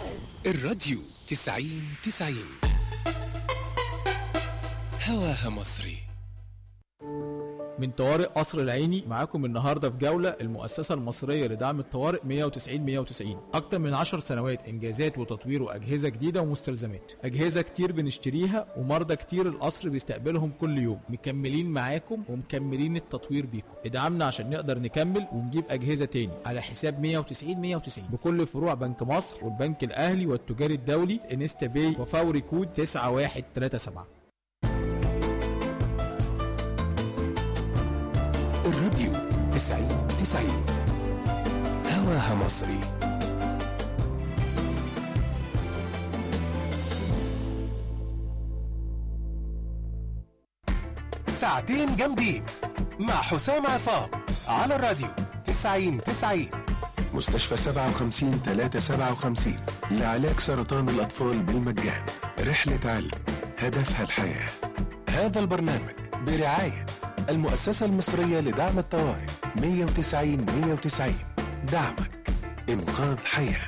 الراديو تسعين تسعين هواها مصري من طوارئ قصر العيني معاكم النهارده في جوله المؤسسه المصريه لدعم الطوارئ 190 190 اكتر من 10 سنوات انجازات وتطوير واجهزه جديده ومستلزمات اجهزه كتير بنشتريها ومرضى كتير القصر بيستقبلهم كل يوم مكملين معاكم ومكملين التطوير بيكم ادعمنا عشان نقدر نكمل ونجيب اجهزه تاني على حساب 190 190 بكل فروع بنك مصر والبنك الاهلي والتجاري الدولي انستا باي وفوري كود 9137 الراديو تسعين تسعين هواها مصري ساعتين جامدين مع حسام عصام على الراديو تسعين تسعين مستشفى سبعة وخمسين تلاتة سبعة وخمسين لعلاج سرطان الأطفال بالمجان رحلة علم هدفها الحياة هذا البرنامج برعاية المؤسسة المصرية لدعم الطوارئ 190 190 دعمك إنقاذ حياه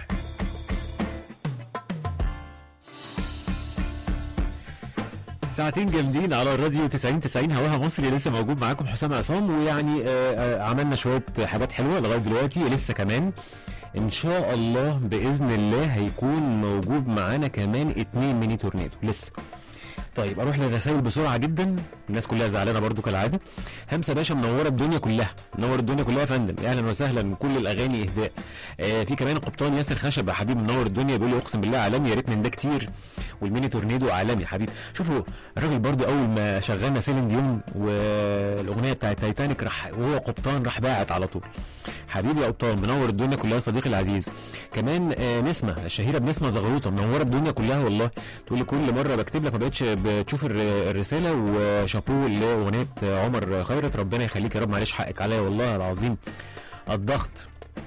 ساعتين جامدين على الراديو 90 90 هواها مصري لسه موجود معاكم حسام عصام ويعني آه، آه، عملنا شويه حاجات حلوه لغايه دلوقتي لسه كمان ان شاء الله باذن الله هيكون موجود معانا كمان اتنين ميني تورنيدو لسه طيب اروح للرسائل بسرعه جدا الناس كلها زعلانه برضو كالعاده همسه باشا منوره الدنيا كلها منور الدنيا كلها يا فندم اهلا وسهلا كل الاغاني اهداء آه في كمان قبطان ياسر خشب يا حبيبي منور الدنيا بيقول لي اقسم بالله عالمي يا ريت من ده كتير والميني تورنيدو عالمي يا حبيبي شوفوا الراجل برضو اول ما شغلنا سيلين ديون والاغنيه بتاعت تايتانيك راح وهو قبطان راح باعت على طول حبيبي يا قبطان منور الدنيا كلها صديقي العزيز كمان آه نسمه الشهيره بنسمه زغروطه منوره الدنيا كلها والله تقول لي كل مره بكتب لك ما بقتش بتشوف الر- الرساله وشابوه لاغنيه عمر خيرت ربنا يخليك يا رب معلش حقك عليا والله العظيم الضغط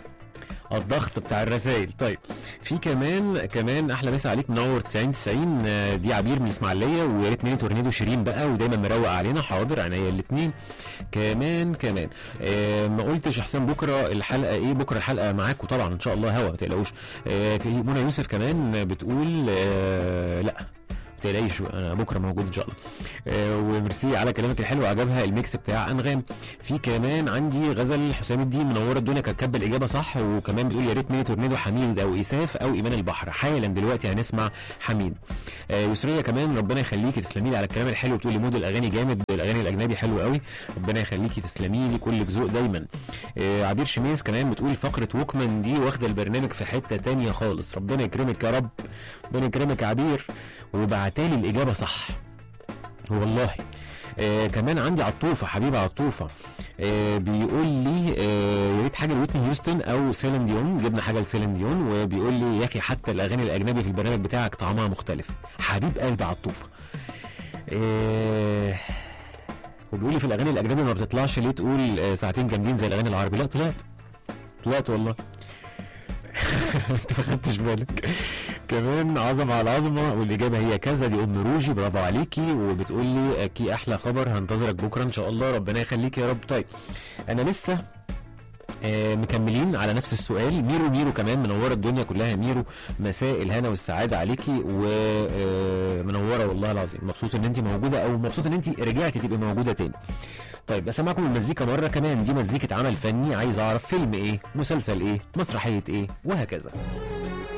الضغط بتاع الرسائل طيب في كمان كمان احلى مسا عليك منور 90 90 آه، دي عبير من الاسماعيليه ويا ريت ميني تورنيدو شيرين بقى ودايما مروق علينا حاضر عينيا الاثنين كمان كمان آه ما قلتش احسن بكره الحلقه ايه بكره الحلقه معاكم طبعا ان شاء الله هوا ما تقلقوش آه في منى يوسف كمان بتقول آه لا ما تقلقيش انا بكره موجود ان شاء الله آه وميرسي على كلامك الحلو عجبها الميكس بتاع انغام في كمان عندي غزل حسام الدين منوره الدنيا كانت كاتبه الاجابه صح وكمان بتقول يا ريت ميني تورنيدو حميد او اساف او ايمان البحر حالا دلوقتي هنسمع حميد آه يسريه كمان ربنا يخليكي تسلمي لي على الكلام الحلو بتقولي مود الاغاني جامد الاغاني الاجنبي حلو قوي ربنا يخليكي تسلمي لي كل ذوق دايما آه عبير شميس كمان بتقول فقره ووكمان دي واخده البرنامج في حته تانية خالص ربنا يكرمك يا رب ربنا يكرمك يا عبير وبعتالي الاجابه صح والله آه كمان عندي عطوفه حبيبي عطوفه آه بيقول لي آه يا ريت حاجه لويتني هيوستن او سيلين ديون جبنا حاجه لسيلين ديون وبيقول لي يا اخي حتى الاغاني الاجنبي في البرنامج بتاعك طعمها مختلف حبيب قلبي عطوفه آه وبيقول لي في الاغاني الاجنبي ما بتطلعش ليه تقول آه ساعتين جامدين زي الاغاني العربي لا طلعت طلعت والله انت ما خدتش بالك كمان عظمه على عظمه والاجابه هي كذا دي ام روجي برافو عليكي وبتقول لي اكي احلى خبر هنتظرك بكره ان شاء الله ربنا يخليك يا رب طيب انا لسه آه، مكملين على نفس السؤال ميرو ميرو كمان منوره الدنيا كلها ميرو مساء الهنا والسعاده عليكي ومنوره والله العظيم مبسوط ان انت موجوده او مبسوط ان انت رجعتي تبقي موجوده تاني طيب اسمعكم المزيكا مره كمان دي مزيكه عمل فني عايز اعرف فيلم ايه مسلسل ايه مسرحيه ايه وهكذا